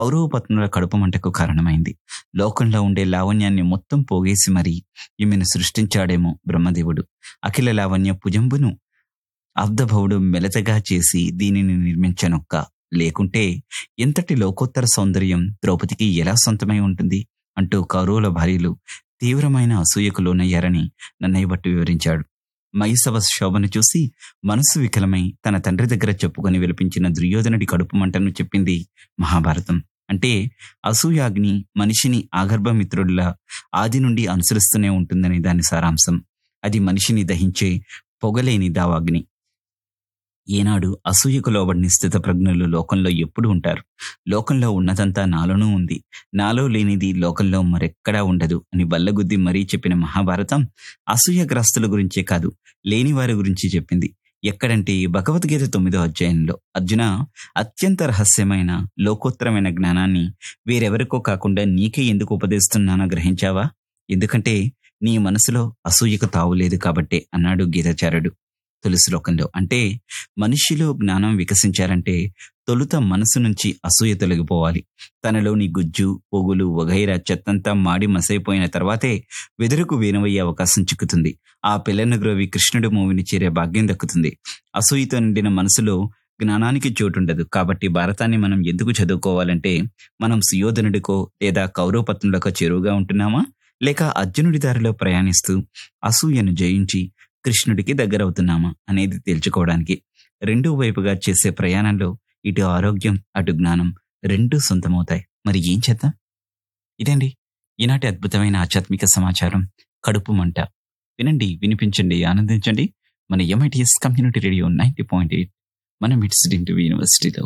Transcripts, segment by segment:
కౌరవపత్నుల కడుపు మంటకు కారణమైంది లోకంలో ఉండే లావణ్యాన్ని మొత్తం పోగేసి మరీ ఈమెను సృష్టించాడేమో బ్రహ్మదేవుడు అఖిల లావణ్య పుజంబును అబ్దభవుడు మెలతగా చేసి దీనిని నిర్మించనొక్క లేకుంటే ఎంతటి లోకోత్తర సౌందర్యం ద్రౌపదికి ఎలా సొంతమై ఉంటుంది అంటూ కౌరవుల భార్యలు తీవ్రమైన అసూయకు లోనయ్యారని నన్నయ్య భట్టు వివరించాడు మైసవ శోభను చూసి మనస్సు వికలమై తన తండ్రి దగ్గర చెప్పుకొని విలపించిన దుర్యోధనుడి కడుపు మంటను చెప్పింది మహాభారతం అంటే అసూయాగ్ని మనిషిని ఆగర్భమిత్రుడిలా ఆది నుండి అనుసరిస్తూనే ఉంటుందని దాని సారాంశం అది మనిషిని దహించే పొగలేని దావాగ్ని ఈనాడు అసూయకు లోబడిన స్థిత ప్రజ్ఞులు లోకంలో ఎప్పుడు ఉంటారు లోకంలో ఉన్నదంతా నాలోనూ ఉంది నాలో లేనిది లోకంలో మరెక్కడా ఉండదు అని బల్లగుద్ది మరీ చెప్పిన మహాభారతం అసూయగ్రస్తుల గురించే కాదు లేని వారి గురించి చెప్పింది ఎక్కడంటే భగవద్గీత తొమ్మిదో అధ్యాయంలో అర్జున అత్యంత రహస్యమైన లోకోత్తరమైన జ్ఞానాన్ని వేరెవరికో కాకుండా నీకే ఎందుకు ఉపదేస్తున్నానో గ్రహించావా ఎందుకంటే నీ మనసులో అసూయకు తావులేదు కాబట్టే అన్నాడు గీతాచార్యుడు తొలి శ్లోకంలో అంటే మనిషిలో జ్ఞానం వికసించాలంటే తొలుత మనసు నుంచి అసూయ తొలగిపోవాలి తనలోని గుజ్జు పొగులు వగైరా చెత్తంతా మాడి మసైపోయిన తర్వాతే వెదురుకు వీనవయ్యే అవకాశం చిక్కుతుంది ఆ పిల్లను గ్రోవి కృష్ణుడి మూవిని చేరే భాగ్యం దక్కుతుంది అసూయతో నిండిన మనసులో జ్ఞానానికి చోటుండదు కాబట్టి భారతాన్ని మనం ఎందుకు చదువుకోవాలంటే మనం సుయోధనుడికో లేదా కౌరవపత్నులకో చేరువుగా ఉంటున్నామా లేక అర్జునుడి దారిలో ప్రయాణిస్తూ అసూయను జయించి కృష్ణుడికి దగ్గరవుతున్నామా అనేది తేల్చుకోవడానికి రెండూ వైపుగా చేసే ప్రయాణంలో ఇటు ఆరోగ్యం అటు జ్ఞానం రెండూ సొంతమవుతాయి మరి ఏం చేద్దాం ఇదండి ఈనాటి అద్భుతమైన ఆధ్యాత్మిక సమాచారం కడుపు మంట వినండి వినిపించండి ఆనందించండి మన MITS community radio ninety point eight మన మిడ్స్ డింటు యూనివర్సిటీలో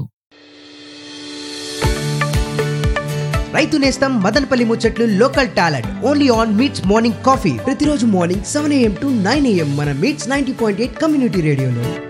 రైతు నేస్తం మదనపల్లి ముచ్చట్లు local talent only on MITS morning coffee ప్రతిరోజు morning seven AM to nine AM మన MITS ninety point eight community రేడియోలో